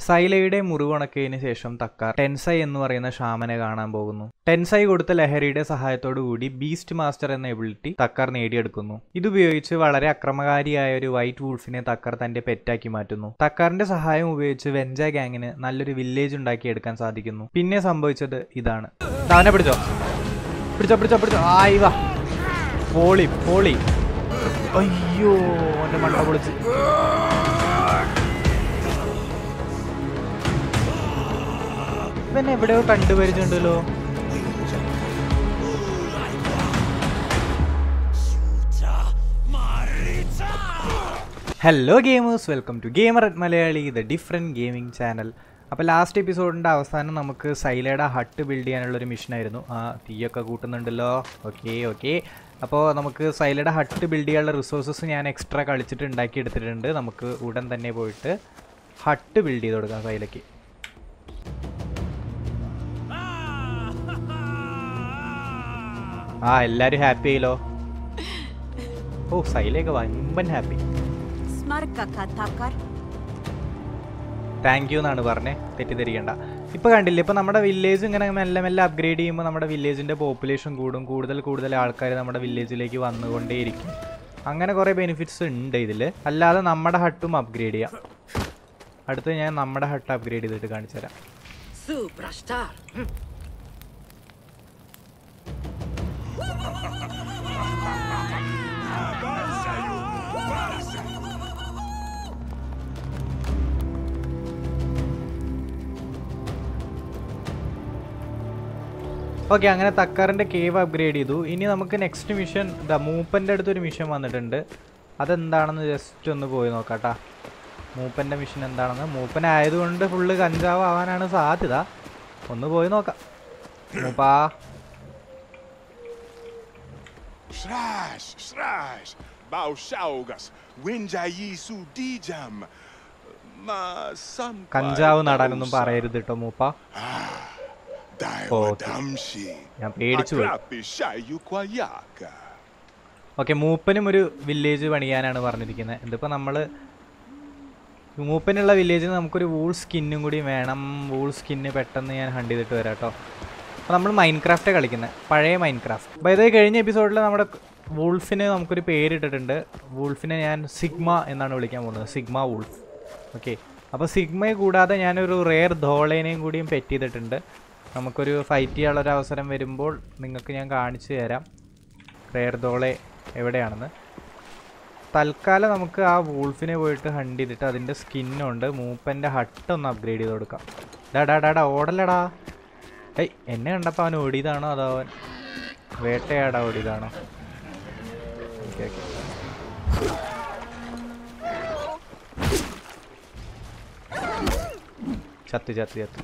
സൈലയുടെ മുറിവുണക്കിയതിനു ശേഷം തക്കാർ ടെൻസൈ എന്ന് പറയുന്ന ഷാമനെ കാണാൻ പോകുന്നു ടെൻസൈ കൊടുത്ത ലഹരിയുടെ സഹായത്തോടു കൂടി ബീസ്റ്റ് മാസ്റ്റർ എന്ന എബിലിറ്റി തക്കാർ നേടിയെടുക്കുന്നു ഇതുപയോഗിച്ച് വളരെ അക്രമകാരിയായ ഒരു വൈറ്റ് വൂൾഫിനെ തക്കാർ തന്റെ പെറ്റാക്കി മാറ്റുന്നു തക്കാറിന്റെ സഹായം ഉപയോഗിച്ച് വെഞ്ച ഗാങ്ങിന് നല്ലൊരു വില്ലേജ് ഉണ്ടാക്കിയെടുക്കാൻ സാധിക്കുന്നു പിന്നെ സംഭവിച്ചത് ഇതാണ് അവനെ പിടിച്ചോ പിടിച്ചോ പിടിച്ചോ പിടിച്ചോ ആയി വാ പോളി പോളി അയ്യോ എന്റെ മണ്ട പൊളിച്ച് ഇവൻ എവിടെയോ കണ്ടുപരിച്ചിട്ടുണ്ടല്ലോ hello gamers welcome to gamer at Malayali the different gaming channel അപ്പോൾ ലാസ്റ്റ് എപ്പിസോഡിൻ്റെ അവസാനം നമുക്ക് സൈലയുടെ ഹട്ട് ബിൽഡ് ചെയ്യാനുള്ളൊരു മിഷനായിരുന്നു ആ തീയൊക്കെ കൂട്ടുന്നുണ്ടല്ലോ ഓക്കെ ഓക്കെ അപ്പോൾ നമുക്ക് സൈലയുടെ ഹട്ട് ബിൽഡ് ചെയ്യാനുള്ള റിസോഴ്സസ് ഞാൻ എക്സ്ട്രാ കളിച്ചിട്ട് ഉണ്ടാക്കി എടുത്തിട്ടുണ്ട് നമുക്ക് ഉടൻ തന്നെ പോയിട്ട് ഹട്ട് ബിൽഡ് ചെയ്ത് കൊടുക്കാം സൈലയ്ക്ക് ആ എല്ലാരും ഹാപ്പി ആയില്ലോ ഓ സൈലയൊക്കെ വമ്പൻ happy Smarka katakar. Thank you എന്നാണ് പറഞ്ഞേ തെറ്റിദ്ധരിക്കേണ്ട ഇപ്പൊ കണ്ടില്ലേ ഇപ്പൊ നമ്മുടെ വില്ലേജ് ഇങ്ങനെ മെല്ലെ മെല്ലെ അപ്ഗ്രേഡ് ചെയ്യുമ്പോൾ നമ്മുടെ വില്ലേജിന്റെ പോപ്പുലേഷൻ കൂടും കൂടുതൽ കൂടുതൽ ആൾക്കാർ നമ്മുടെ വില്ലേജിലേക്ക് വന്നുകൊണ്ടേയിരിക്കും അങ്ങനെ കുറേ ബെനിഫിറ്റ്സ് ഉണ്ട് ഇതിൽ അല്ലാതെ നമ്മുടെ ഹട്ടും അപ്ഗ്രേഡ് ചെയ്യാം അടുത്ത് ഞാൻ നമ്മുടെ ഹട്ട് അപ്ഗ്രേഡ് ചെയ്തിട്ട് കാണിച്ചു തരാം Superstar. ഓക്കെ അങ്ങനെ തക്കാറിന്റെ കേവ് അപ്ഗ്രേഡ് ചെയ്തു ഇനി നമുക്ക് നെക്സ്റ്റ് മിഷൻ ഇതാ മൂപ്പന്റെ അടുത്തൊരു മിഷൻ വന്നിട്ടുണ്ട് അതെന്താണെന്ന് ജസ്റ്റ് ഒന്ന് പോയി നോക്കാട്ടാ മൂപ്പന്റെ മിഷൻ എന്താണെന്ന് മൂപ്പൻ ആയതുകൊണ്ട് ഫുള്ള് കഞ്ചാവ് ആവാനാണ് സാധ്യത ഒന്ന് പോയി നോക്കാം മൂപ്പാ Shrash, shrash, bao shaugas, winjayi su dijam. Ma san കഞ്ചാവ് നടാനൊന്നും പറയരുത് കേട്ടോ മൂപ്പ Daiwa Okay. damshi. ഞാൻ പേടിച്ചു പോയി Akrapi shayu kwayaka. ഓക്കെ മൂപ്പനും ഒരു വില്ലേജ് പണിയാനാണ് പറഞ്ഞിരിക്കുന്നത് ഇതിപ്പോൾ നമ്മൾ മൂപ്പനുള്ള വില്ലേജിൽ നമുക്കൊരു വൂൾ സ്കിന്നും കൂടി വേണം വൂൾ സ്കിന്ന് പെട്ടെന്ന് ഞാൻ ഹണ്ട് ചെയ്തിട്ട് വരാം കേട്ടോ അപ്പോൾ നമ്മൾ മൈൻക്രാഫ്റ്റ് കളിക്കുന്നത് പഴയ മൈൻക്രാഫ്റ്റ് അപ്പോൾ ഇത് കഴിഞ്ഞ എപ്പിസോഡിൽ നമ്മുടെ വൂൾഫിന് നമുക്കൊരു പേരിട്ടിട്ടുണ്ട് വൂൾഫിനെ ഞാൻ സിഗ്മ എന്നാണ് വിളിക്കാൻ പോകുന്നത് സിഗ്മ വൂൾഫ് ഓക്കെ അപ്പോൾ സിഗ്മയെ കൂടാതെ ഞാനൊരു റെയർ ധോളേനെയും കൂടിയും പെറ്റ് ചെയ്തിട്ടുണ്ട് നമുക്കൊരു ഫൈറ്റ് ചെയ്യാനുള്ള ഒരു അവസരം വരുമ്പോൾ നിങ്ങൾക്ക് ഞാൻ കാണിച്ചു തരാം റെയർ ധോളെ എവിടെയാണെന്ന് തൽക്കാലം നമുക്ക് ആ വൂൾഫിനെ പോയിട്ട് ഹണ്ട് ചെയ്തിട്ട് അതിൻ്റെ സ്കിന്നുണ്ട് മൂപ്പൻ്റെ ഹട്ട് ഒന്ന് അപ്ഗ്രേഡ് ചെയ്ത് കൊടുക്കാം ഡാ ഡാ ഡാ ഡാ ഓടല്ലടാ ഏയ് എന്നെ കണ്ടപ്പോൾ അവൻ ഓടിയതാണോ അതോ അവൻ വേട്ടയാടാ ഓടിയതാണോ ഓക്കെ ഓക്കെ ചത്ത് ചത്ത് ചത്ത്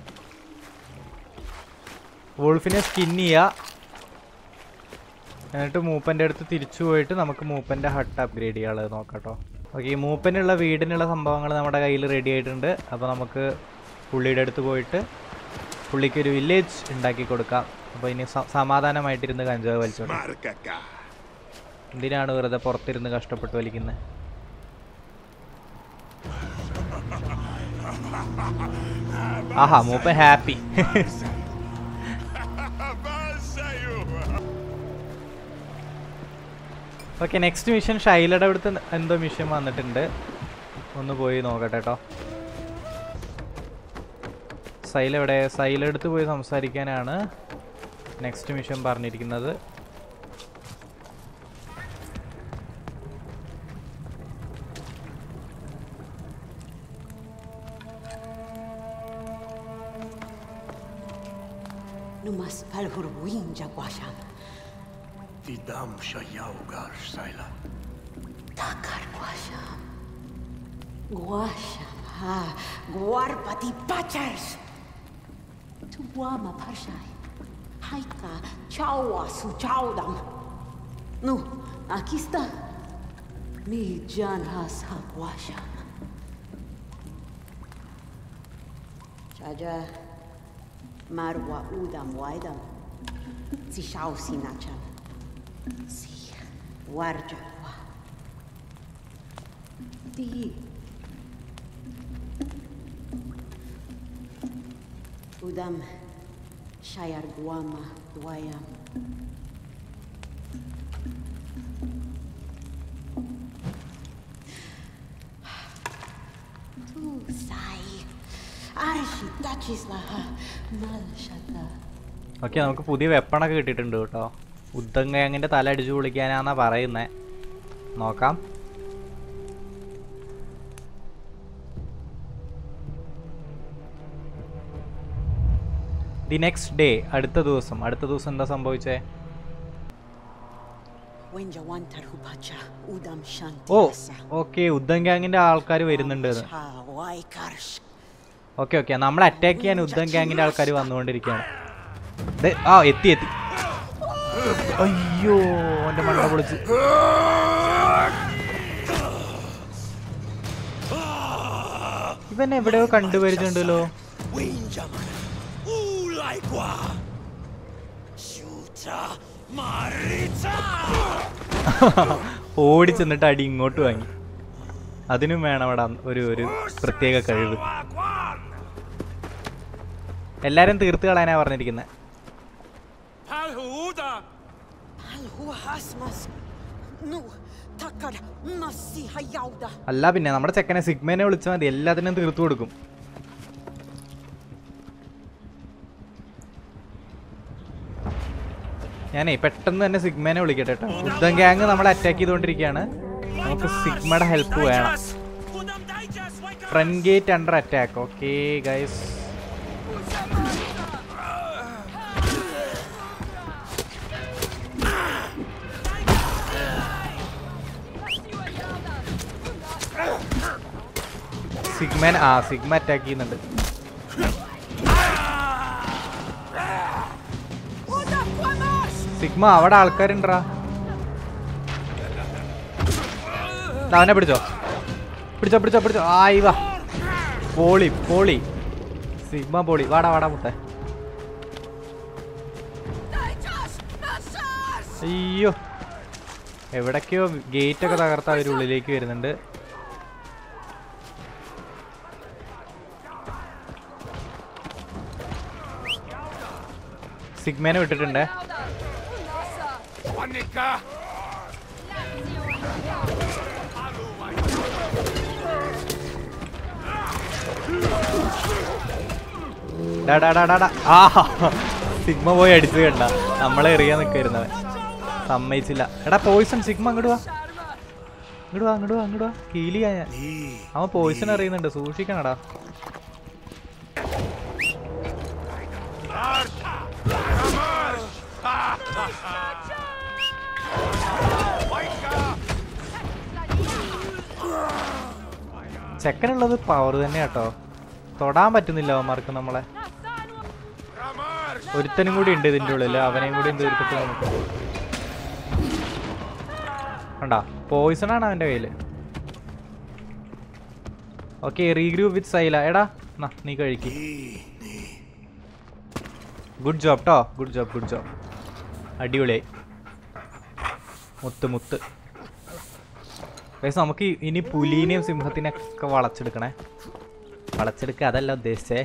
വോൾഫിനെ സ്കിൻ ചെയ്യുക എന്നിട്ട് മൂപ്പൻ്റെ അടുത്ത് തിരിച്ചു പോയിട്ട് നമുക്ക് മൂപ്പൻ്റെ ഹട്ട് അപ്ഗ്രേഡ് ചെയ്യാനുള്ളത് നോക്കാം കേട്ടോ ഓക്കെ ഈ മൂപ്പനുള്ള വീടിനുള്ള സംഭവങ്ങൾ നമ്മുടെ കയ്യിൽ റെഡി ആയിട്ടുണ്ട് അപ്പോൾ നമുക്ക് പുള്ളിയുടെ അടുത്ത് പോയിട്ട് പുള്ളിക്ക് ഒരു വില്ലേജ് ഉണ്ടാക്കി കൊടുക്കാം അപ്പോൾ ഇനി സ- സമാധാനമായിട്ടിരുന്ന് കഞ്ചാവ് വലിച്ചോട്ടെ Markaka. എന്തിനാണ് വെറുതെ പുറത്തിരുന്ന് കഷ്ടപ്പെട്ട് വലിക്കുന്നത് ആഹാ മൂപ്പൻ happy Avanzayo. Okay next mission ഷൈലയുടെ അടുത്ത് എന്തോ മിഷൻ വന്നിട്ടുണ്ട് ഒന്ന് പോയി നോക്കട്ടെ കേട്ടോ സൈല എവിടെ സൈല അടുത്ത് പോയി സംസാരിക്കാനാണ് നെക്സ്റ്റ് മിഷൻ പറഞ്ഞിരിക്കുന്നത് Numas palhurwin jagwasham. Didam Shayaugar Saila. Takar gwasham. Gwasham ha. Gwarpati pachars. Tuwama parshai. Haika chawa su chawdam. Nu, aquí está. Mi jan has ha gwasham. Jaja. Marwa udam waidam. Si shao sinacham. Si warja wa. Di. Udam Shayar Guama Dwayam. Tu sai. Arshi Tachislaha Malshata. Okay നമുക്ക് പുതിയ വെപ്പണൊക്കെ കിട്ടിയിട്ടുണ്ട് കേട്ടോ ഉദ്ധം ഗാങ്ങിന്റെ തല അടിച്ചു പൊളിക്കാനാന്നാ പറയുന്നേ നോക്കാം the next day അടുത്ത ദിവസം അടുത്ത ദിവസം എന്താ സംഭവിച്ചേ Wenja Wantar Hupacha Udam ഓ Shantiasa. ഓക്കെ ഉദ്ധം ഗാങ്ങിന്റെ ആൾക്കാർ വരുന്നുണ്ട് എന്ന് Cha Waikarsh. ഓക്കെ ഓക്കെ നമ്മളെ അറ്റാക്ക് ചെയ്യാൻ ഉദ്ധം ഗാങ്ങിന്റെ ആൾക്കാർ വന്നുകൊണ്ടിരിക്കുകയാണ് ദേ, ആ എത്തി എത്തി അയ്യോ എന്റെ മണ്ട പൊളിച്ച് ഇവൻ എവിടെയോ കണ്ടുപരിച്ചിട്ടുണ്ടല്ലോ Winjaman. Ulaikwa. Shuta Marita. ഓടി ചെന്നിട്ട് അടി ഇങ്ങോട്ട് വാങ്ങി അതിനും വേണം അവിടെ ഒരു ഒരു പ്രത്യേക കഴിവ് Wagwan. എല്ലാരും തീർത്ത് കളയാനാ പറഞ്ഞിരിക്കുന്നത് Palhuda. Alhu Hasmas. Nu Takar Masi Hayauda. അല്ല പിന്നെ നമ്മുടെ ചെക്കനെ സിഗ്മേനെ വിളിച്ചാൽ മതി എല്ലാത്തിനും തീർത്തു കൊടുക്കും ഞാനേ പെട്ടെന്ന് തന്നെ സിഗ്മേനെ വിളിക്കട്ടെ കേട്ടോ യുദ്ധം ഗ്യാങ് നമ്മളെ അറ്റാക്ക് ചെയ്തുകൊണ്ടിരിക്കുകയാണ് നമുക്ക് സിഗ്മയുടെ ഹെൽപ്പ് വേണം Udam Daijas. Wake front gate under attack okay guys സിഗ്മൻ ആ സിഗ്മ അറ്റാക്ക് ചെയ്യുന്നുണ്ട് സിഗ്മ അവിടെ ആൾക്കാരുണ്ടാ അവനെ പിടിച്ചോ പിടിച്ചോ പിടിച്ചോ പിടിച്ചോ ആയി വാ പോളി പോളി സിഗ്മ പോളി വാടാ വാടാ മുട്ടെ അയ്യോ എവിടൊക്കെയോ ഗേറ്റ് ഒക്കെ തകർത്ത് അവർ ഉള്ളിലേക്ക് വരുന്നുണ്ട് സിഗ്മേനെ വിട്ടിട്ടുണ്ടേ Wanika! ഡാ ഡാ ഡാ ഡാ ഡാ. ആ സിഗ്മ പോയി അടിച്ചു കണ്ട നമ്മളെ എറിയാൻ നിൽക്കായിരുന്നവൻ സമ്മതിച്ചില്ല എടാ പോയിസൺ സിഗ്മ അങ്ങോട്ട് വാ ഇങ്ങോട്ട് വാ അങ്ങോട്ട് വാ അങ്ങോട്ട് വാ ഹീൽ ചെയ്യാൻ ഞാൻ അവൻ പോയിസൺ അറിയുന്നുണ്ട് സൂക്ഷിക്കണടാ ചെക്കനുള്ളത് പവർ തന്നെ കേട്ടോ തൊടാൻ പറ്റുന്നില്ല അവന്മാർക്ക് നമ്മളെ ഒരുത്തനും കൂടി ഉണ്ട് ഇതിന്റെ ഉള്ളിൽ അവനെയും കൂടി എന്ത് തീർത്തിട്ട് നമുക്ക് കണ്ടാ പോയിസൺ ആണ് അവന്റെ കയ്യില് ഓക്കെ റീഗ്രൂപ്പ് വിത്ത് സൈല എടാ നാ, നീ കഴിക്ക് ഗുഡ് ജോബ് ട്ടോ ഗുഡ് ജോബ് ഗുഡ് ജോബ് അടിപൊളിയായി മുത്ത് മുത്ത് ഗൈസ് നമുക്ക് ഇ- ഇനി പുലീനെയും സിംഹത്തിനെയൊക്കെ വളച്ചെടുക്കണേ വളച്ചെടുക്കുക അതല്ല ഉദ്ദേശിച്ചേ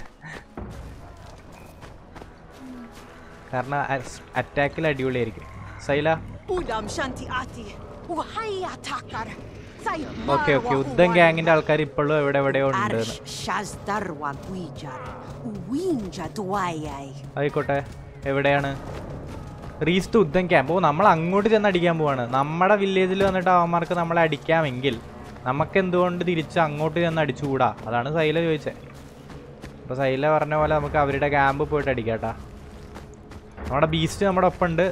കാരണം അറ്റാക്കിൽ അടിപൊളിയായിരിക്കും Sayla Udam Shanti Ati. Wahaya Takar. Sai okay okay Udam ഗ്യാങ്ങിന്റെ ആൾക്കാർ ഇപ്പോഴും എവിടെ എവിടെയോ ഉണ്ട് Arsh Shazdarwa Guijar. Winja Dwayai. ആയിക്കോട്ടെ എവിടെയാണ് റീസ്റ്റ് ഉദ്ധം ക്യാമ്പ് ഓ നമ്മൾ അങ്ങോട്ട് ചെന്ന് അടിക്കാൻ പോവാണ് നമ്മുടെ വില്ലേജിൽ വന്നിട്ട് അവന്മാർക്ക് നമ്മളെ അടിക്കാമെങ്കിൽ നമുക്ക് എന്തുകൊണ്ട് തിരിച്ച് അങ്ങോട്ട് ചെന്ന് അടിച്ചുകൂടാ അതാണ് സൈല ചോദിച്ചത് അപ്പോൾ സൈല പറഞ്ഞ പോലെ നമുക്ക് അവരുടെ ക്യാമ്പ് പോയിട്ട് അടിക്കാട്ടാ നമ്മുടെ ബീസ്റ്റ് നമ്മുടെ ഒപ്പം ഉണ്ട്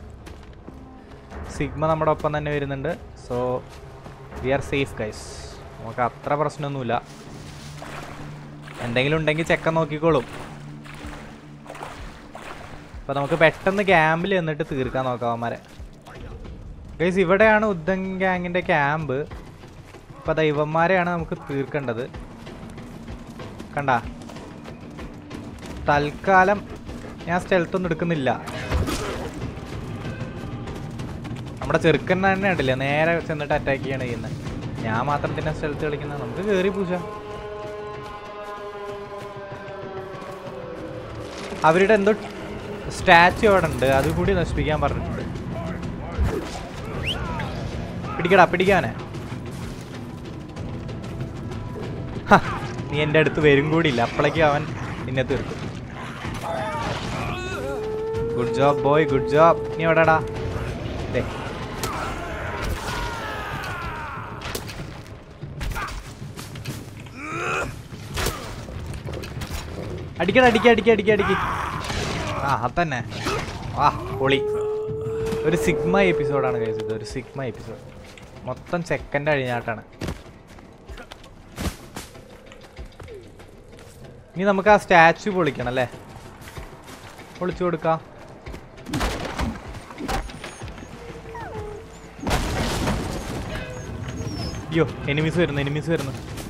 സിഗ്മ നമ്മുടെ ഒപ്പം തന്നെ വരുന്നുണ്ട് so we are safe guys നമുക്ക് അത്ര പ്രശ്നമൊന്നുമില്ല എന്തെങ്കിലും ഉണ്ടെങ്കിൽ ചെക്കൻ നോക്കിക്കോളും അപ്പൊ നമുക്ക് പെട്ടെന്ന് ക്യാമ്പിൽ എന്നിട്ട് തീർക്കാൻ നോക്കാം അവന്മാരെ ഗൈസ് ഇവിടെയാണ് ഉദ്ധൻ ഗ്യാങ്ങിന്റെ ക്യാമ്പ് അപ്പൊ ദാ ഇവന്മാരെയാണ് നമുക്ക് തീർക്കേണ്ടത് കണ്ട തൽക്കാലം ഞാൻ സ്റ്റെൽത്ത് ഒന്നും എടുക്കുന്നില്ല നമ്മുടെ ചെറുക്കൻ തന്നെ ഉണ്ടല്ലേ നേരെ ചെന്നിട്ട് അറ്റാക്ക് ചെയ്യാണ് ചെയ്യുന്നത് ഞാൻ മാത്രം തന്നെ സ്റ്റെൽത്ത് കളിക്കുന്നത് നമുക്ക് കയറി പൂച്ച അവരുടെ എന്തോ സ്റ്റാച്ചു അവിടെ ഉണ്ട് അതുകൂടി നശിപ്പിക്കാൻ പറഞ്ഞിട്ടുണ്ട് പിടിക്കടാ പിടിക്കാനെ ഹ, നീ എൻ്റെ അടുത്ത് വരും കൂടിയില്ല അപ്പോഴേക്കും അവൻ നിന്നെ തീർക്കും good job boy good job നീ എവിടെടാ ദേ അടിക്കട അടിക്ക അടിക്ക അടിക്ക അടിക്ക് ആ അതന്നെ ആ പൊളി ഒരു സിഗ്മ എപ്പിസോഡാണ് കഴിച്ചത് ഒരു സിഗ്മ എപ്പിസോഡ് മൊത്തം സെക്കൻഡ് അഴിഞ്ഞാട്ടാണ് ഇനി നമുക്ക് ആ സ്റ്റാച്ചു പൊളിക്കണം അല്ലേ പൊളിച്ചു കൊടുക്കാം അയ്യോ എനിമീസ് വരുന്നു എനിമീസ് വരുന്നു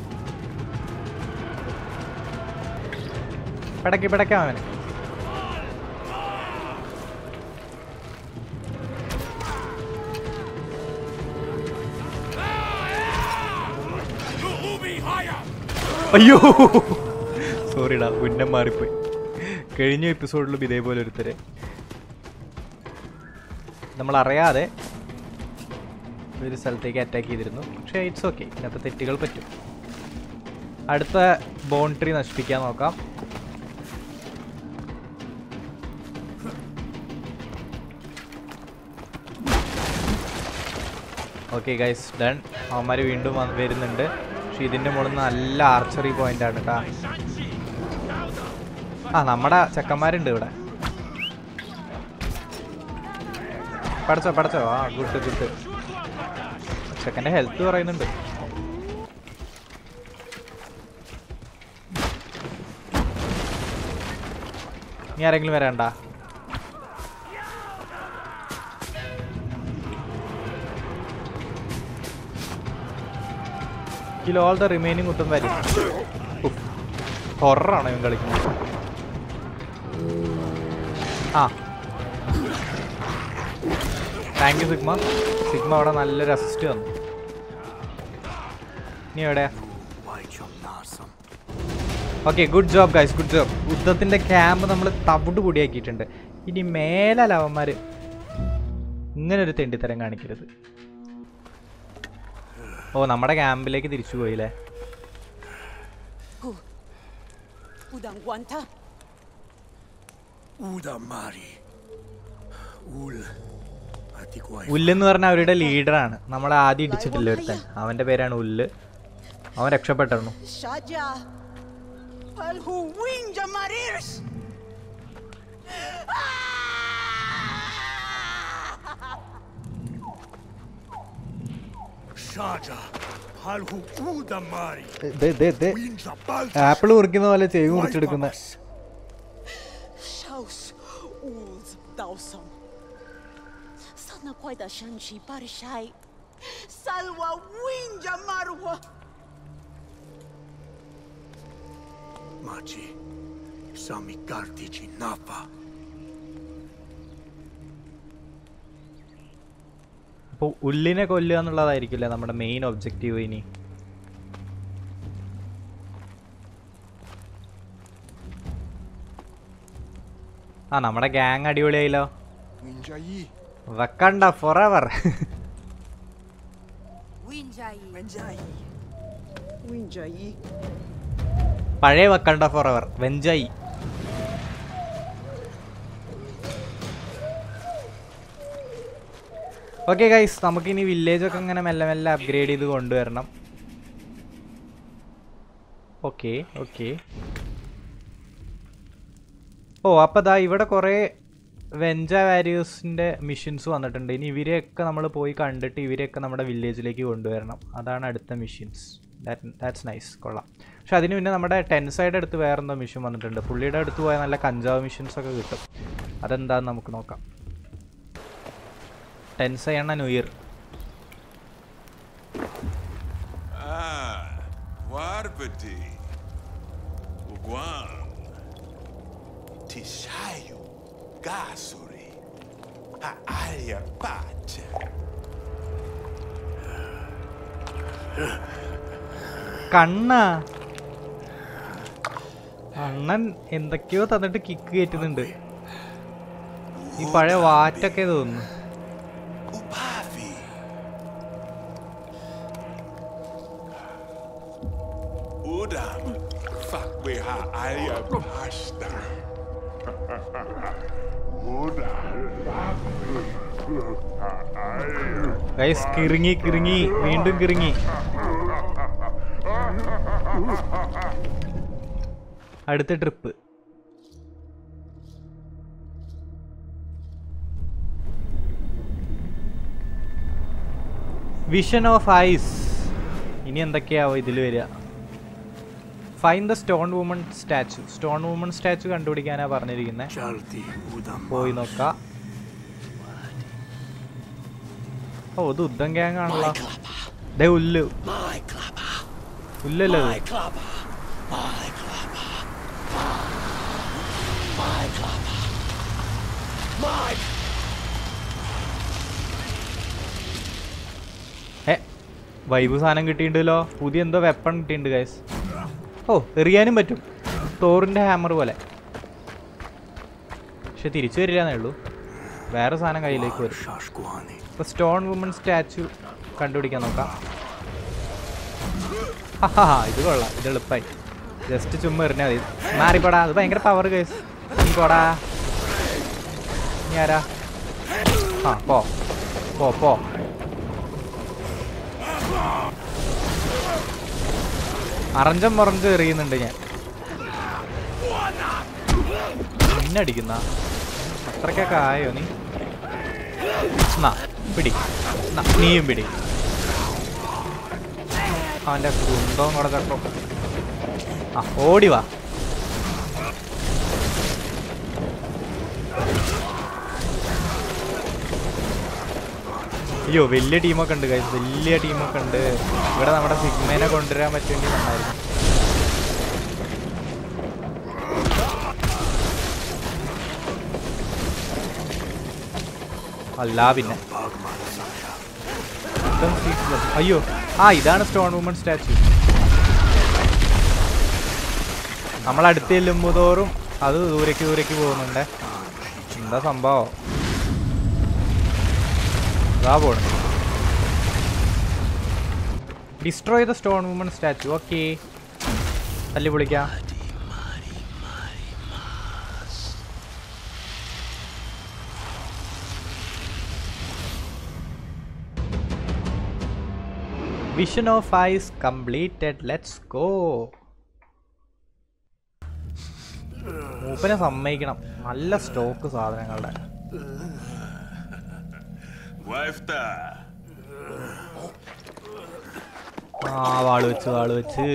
പിടക്കി പിടക്കാം അവന് അയ്യോ സോറിടാ ഉന്നം മാറിപ്പോയി കഴിഞ്ഞ എപ്പിസോഡിലും ഇതേപോലെ ഒരുത്തരെ നമ്മൾ അറിയാതെ ഒരു സ്ഥലത്തേക്ക് അറ്റാക്ക് ചെയ്തിരുന്നു പക്ഷേ ഇറ്റ്സ് ഓക്കെ ഇങ്ങനത്തെ തെറ്റുകൾ പറ്റും അടുത്ത ബോൺട്രി നശിപ്പിക്കാൻ നോക്കാം ഓക്കെ ഗൈസ് ഡൺ അവന്മാർ വീണ്ടും വന്ന് വരുന്നുണ്ട് പക്ഷെ ഇതിൻ്റെ മുകളിൽ നിന്ന് നല്ല ആർച്ചറി പോയിന്റ് ആണ് കേട്ടോ ആ നമ്മുടെ ചെക്കന്മാരുണ്ട് ഇവിടെ പഠിച്ചോ പഠിച്ചോ ആ ഗുഡ് ഗുഡ് ചെക്കൻ്റെ ഹെൽത്ത് പറയുന്നുണ്ട് ഇനി ആരെങ്കിലും വരണ്ട കിൽ ഓൾ ദ റിമൈനിങ് കുത്തും വരും ഹൊറാണ് ഇവൻ കളിക്കുന്നത് ആ താങ്ക് യു സിഗ്മ സിഗ്മ അവിടെ നല്ലൊരു അസിസ്റ്റ് തന്നു നീ എവിടെയാ okay good job guys good job യുദ്ധത്തിന്റെ ക്യാമ്പ് നമ്മൾ തവിട് പൊടിയാക്കിയിട്ടുണ്ട് ഇനി മേലെ അവന്മാർ ഇങ്ങനെ ഒരു തെണ്ടിത്തരം കാണിക്കരുത് ഓ നമ്മുടെ ക്യാമ്പിലേക്ക് തിരിച്ചു പോയില്ലേ Udang guanta. Udamari. Ul. Atiquai. ഉല്ലെന്ന് പറഞ്ഞ അവരുടെ ലീഡറാണ് നമ്മളെ ആദ്യം ഇടിച്ചിട്ടില്ല ഒരുത്തൻ അവന്റെ പേരാണ് ഉല്ല് അവൻ രക്ഷപ്പെട്ടിരുന്നു Shaja. Alhu winja marirs. Shaja. Halhu Udamari. Winja Balta. Apple മുറിക്കുന്ന പോലെ ചെവി മുറിച്ചെടുക്കുന്ന Shaus. Uls dausam. Sana quaida shanshi parishai. Salwa winja marwa. Machi. Sami Kartici Napa. അപ്പോൾ ഉല്ലിനെ കൊല്ലുക എന്നുള്ളതായിരിക്കില്ലേ നമ്മുടെ മെയിൻ ഒബ്ജക്റ്റീവ് ഇനി ആ നമ്മുടെ ഗ്യാങ് അടിപൊളിയായില്ലോ Winjayi. വക്കണ്ട ഫോർ എവർ Winjai. പഴയ വക്കണ്ട ഫോർ എവർ വെഞ്ചായി ഓക്കെ ഗൈസ് നമുക്കിനി വില്ലേജൊക്കെ ഇങ്ങനെ മെല്ലെ മെല്ലെ അപ്ഗ്രേഡ് ചെയ്ത് കൊണ്ടുവരണം ഓക്കെ ഓക്കെ ഓ അപ്പോൾ ദാ ഇവിടെ കുറേ വെഞ്ച വാരിയേഴ്സിൻ്റെ മിഷൻസ് വന്നിട്ടുണ്ട് ഇനി ഇവരെയൊക്കെ നമ്മൾ പോയി കണ്ടിട്ട് ഇവരെയൊക്കെ നമ്മുടെ വില്ലേജിലേക്ക് കൊണ്ടുവരണം അതാണ് അടുത്ത മിഷൻസ് ദാറ്റ്സ് നൈസ് കൊള്ളാം പക്ഷെ അതിന് പിന്നെ നമ്മുടെ ടെൻ സൈഡ് അടുത്ത് വേറെ എന്തോ മിഷൻ വന്നിട്ടുണ്ട് പുള്ളിയുടെ അടുത്ത് പോയാൽ നല്ല കഞ്ചാവ് മിഷൻസ് ഒക്കെ കിട്ടും അതെന്താന്ന് നമുക്ക് നോക്കാം ടെൻ സൈഡ് new year Ah, Warbati. Uguan. Tishayo. Gasuri. Aalia Pacha. കണ്ണാ അണ്ണൻ എന്തൊക്കെയോ തന്നിട്ട് കിക്ക് കയറ്റുന്നുണ്ട് ഈ പഴയ വാറ്റൊക്കെ തോന്നുന്നു Upavi. Udam. Fuck we ha aya pasta. Guys കിറുങ്ങി കിറുങ്ങി വീണ്ടും കിറുങ്ങി അടുത്ത ട്രിപ്പ് വിഷൻ ഓഫ് ഐസ് ഇനി എന്തൊക്കെയാവോ ഇതിൽ വരിക find the stone woman statue stone woman statue കണ്ടുപിടിക്കാനാ പറഞ്ഞിരിക്കുന്നത് Jalti udam. പോയി നോക്കാം ഓ ഇത് ഉദ്ധം ഗ്യാങ് ആണല്ലോ ദേ ഉല്ല് ഉല്ലല്ലോ ഇത് ഏ വൈബ് സാധനം കിട്ടിയിട്ടുണ്ടല്ലോ പുതിയ എന്തോ വെപ്പൺ കിട്ടിയിട്ടുണ്ട് ഗൈസ് ഓ എറിയാനും പറ്റും തോറിൻ്റെ ഹാമർ പോലെ പക്ഷെ തിരിച്ചു വരില്ലാന്നേ ഉള്ളൂ വേറെ സാധനം കയ്യിലേക്ക് വരും Shashkwani. ഇപ്പൊ സ്റ്റോൺ വുമൺ സ്റ്റാച്ചു കണ്ടുപിടിക്കാൻ നോക്കാം ഹാ ഇത് കൊള്ളാം ഇത് എളുപ്പമായി ജസ്റ്റ് ചുമ്മാ എറിഞ്ഞാൽ മതി മാറിപ്പോടാ അത് ഭയങ്കര പവർ കേസ് നീ പോടാ നീ ആരാ ആ പോ പോ പോ അറഞ്ചം മറഞ്ചം എറിയുന്നുണ്ട് ഞാൻ പിന്നടിക്കുന്ന അത്രയ്ക്കൊക്കെ ആയോ നീ എന്നാ പിടി എന്നാ, നീയും പിടി അവന്റെ കുന്തവും കൂടെ കേട്ടോ ആ ഓടി വാ അയ്യോ വലിയ ടീമൊക്കെ ഉണ്ട് guys വലിയ ടീമൊക്കെ ഉണ്ട് ഇവിടെ നമ്മുടെ സിഗ്മേനെ കൊണ്ടുവരാൻ പറ്റുമെങ്കിൽ നന്നായിരുന്നു അല്ല പിന്നെ ഇതും season. അയ്യോ ആ ഇതാണ് സ്റ്റോൺ വുമൺ സ്റ്റാച്ചു നമ്മൾ അടുത്ത് ചെല്ലുമ്പോൾ തോറും അത് ദൂരേക്ക് ദൂരേക്ക് പോകുന്നുണ്ട് എന്താ സംഭവം അതാ പോണു destroy the stone woman statue okay തല്ലി പൊളിക്കാം vision of ice completed let's go മൂപ്പനെ സമ്മതിക്കണം നല്ല സ്റ്റോക്ക് സാധനങ്ങളുടെ Wifta. ആ വാള് വെച്ച് വാള് വെച്ച്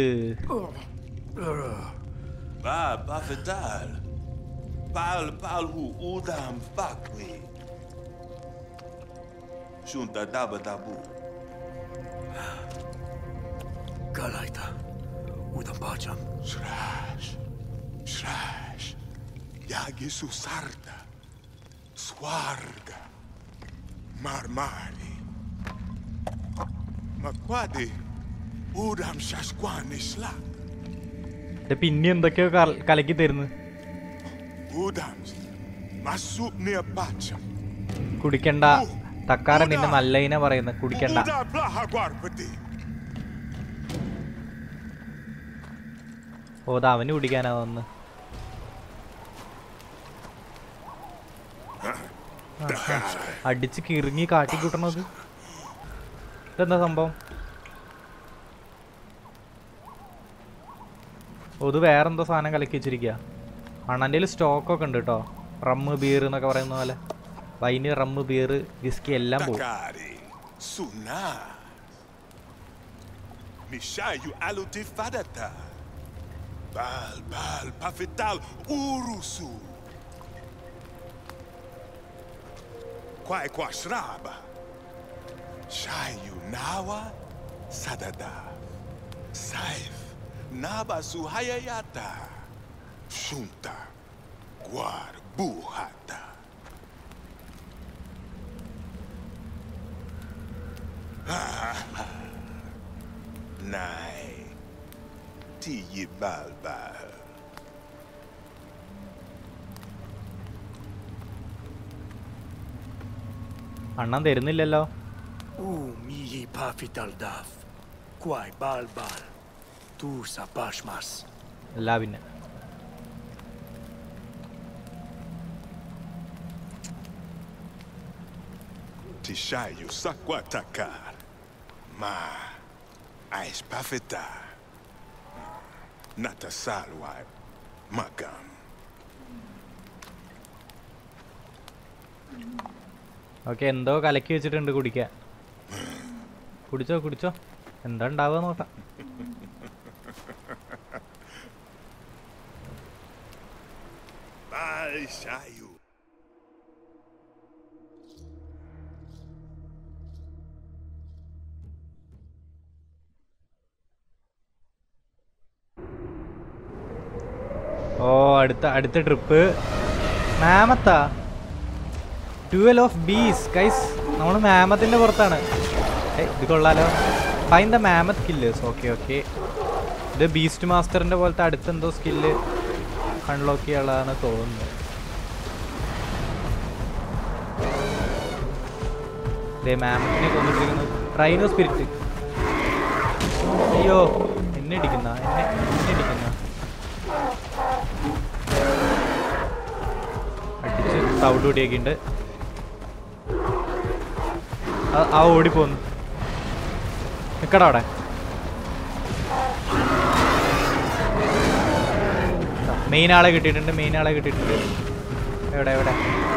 Ba bafetal. Pal pal hu udam fakwi. Shunta daba dabu. Galaita. Udam bacham. Shrash. Shrash. Yagi susarda. Swarga. Marmari. Makwadi. Udam shashkwani slak. ഇത് പിന്നെ എന്തൊക്കെയോ കല- കലക്കി തരുന്നു Udam. Masuk near bacham. കുടിക്കണ്ട തക്കാരൻ നിന്നെ നല്ല ഇന പറയുന്നത് കുടിക്കണ്ട Udam plaha guarpati. ഓ അത് അവന് കുടിക്കാനാ വന്ന് അടിച്ച് കിറങ്ങി കാട്ടിക്കൂട്ടണത് ഇതെന്താ സംഭവം ഓ ഇത് വേറെന്തോ സാധനം കലക്കി വെച്ചിരിക്കുക അണ്ണൻ്റെ സ്റ്റോക്കൊക്കെ ഉണ്ട് കേട്ടോ റമ്മ് ബിയർ എന്നൊക്കെ പറയുന്ന പോലെ വൈന് റമ്മ് ബിയർ വിസ്കി എല്ലാം പോകും Takari. Suna. Mishayu aluti fadata. Bal bal pafital urusu. Kwai kwa shraba. Shayu nawa sadada. Saif naba suhayayata. Shunta. Guar buhata. Nai. Tiyi balbal. അണ്ണൻ തരുന്നില്ലല്ലോ U mihi pafital dav. Quai bal bal. Tu sapashmas. അല്ല പിന്നെ Tishayu sakwatakar. Ma. Ais pafeta. Natasalwa. Magam. Okay എന്തോ കലക്കി വെച്ചിട്ടുണ്ട് കുടിക്കാൻ കുടിച്ചോ കുടിച്ചോ എന്താ ഉണ്ടാവുക നോക്കാം Bye, Shayu. ഓ അടുത്ത അടുത്ത ട്രിപ്പ് മാമത്താ ട്വൽ ഓഫ് ബീസ് കൈസ് നമ്മൾ മാമത്തിൻ്റെ പുറത്താണ് ഏയ്, ഇത് കൊള്ളാലോ find the mammoth killers okay okay ഇത് ബീസ്റ്റ് മാസ്റ്ററിൻ്റെ പോലത്തെ അടുത്തെന്തോ സ്കില്ല് അൺലോക്ക് ചെയ്യാനുള്ളതാണ് തോന്നുന്നത് ദേ മാമത്തിനെ കൊന്നിട്ടിരിക്കുന്നു റൈനോ സ്പിരിറ്റ് അയ്യോ എന്നെ ഇടിക്കുന്ന എന്നെ എന്നെ ഇടിക്കുന്ന അടിച്ച് തവിട് പൊടിയൊക്കെ ഉണ്ട് ആ- ആ ഓടിപ്പോന്നു നിക്കടാ അവിടെ മെയിൻ ആളെ കിട്ടിയിട്ടുണ്ട് മെയിൻ ആളെ കിട്ടിയിട്ടുണ്ട് എവിടെ എവിടെ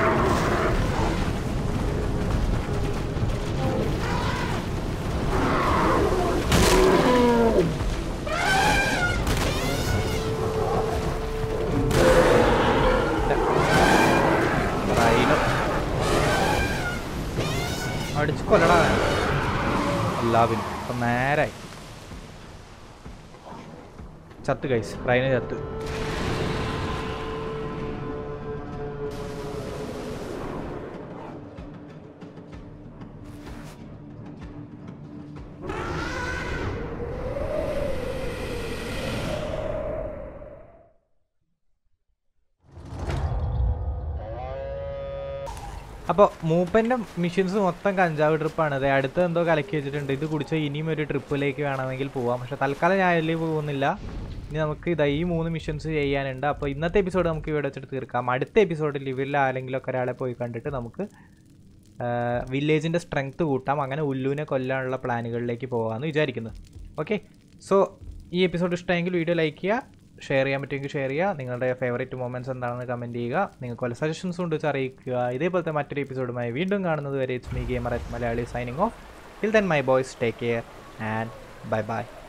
റൈനോ അടിച്ച് കൊല്ലടാ എല്ലാവരും ഇപ്പം നേരായി ചത്ത് കൈസ് റൈന ചത്ത് അപ്പോൾ മൂപ്പൻ്റെ മിഷൻസ് മൊത്തം കഞ്ചാവ് ട്രിപ്പാണ് അതെ അടുത്ത് എന്തോ കലക്കി വെച്ചിട്ടുണ്ട് ഇത് കുടിച്ച് ഇനിയും ഒരു ട്രിപ്പിലേക്ക് വേണമെങ്കിൽ പോവാം പക്ഷെ തൽക്കാലം ഞാൻ അതിൽ പോകുന്നില്ല ഇനി നമുക്ക് ഇതാ ഈ മൂന്ന് മിഷൻസ് ചെയ്യാനുണ്ട് അപ്പോൾ ഇന്നത്തെ എപ്പിസോഡ് നമുക്ക് ഇവിടെ വെച്ചിട്ട് തീർക്കാം അടുത്ത എപ്പിസോഡിൽ ഇവരിൽ ആരെങ്കിലും ഒക്കെ ഒരാളെ പോയി കണ്ടിട്ട് നമുക്ക് വില്ലേജിൻ്റെ സ്ട്രെങ്ത് കൂട്ടാം അങ്ങനെ ഉല്ലുവിനെ കൊല്ലാനുള്ള പ്ലാനുകളിലേക്ക് പോകാമെന്ന് വിചാരിക്കുന്നു ഓക്കെ സോ ഈ എപ്പിസോഡ് ഇഷ്ടമെങ്കിൽ വീഡിയോ ലൈക്ക് ചെയ്യുക ഷെയർ ചെയ്യാൻ പറ്റുമെങ്കിൽ ഷെയർ ചെയ്യുക നിങ്ങളുടെ ഫേവറേറ്റ് മൊമെൻറ്റ്സ് എന്താണെന്ന് കമൻറ്റ് ചെയ്യുക നിങ്ങൾക്ക് വല്ല സജഷൻസ് ഉണ്ട് വെച്ച് അറിയിക്കുക ഇതേപോലത്തെ മറ്റൊരു എപ്പിസോഡുമായി വീണ്ടും കാണുന്നത് വരെ it's me gamer at Malayali signing off till then my boys take care and bye by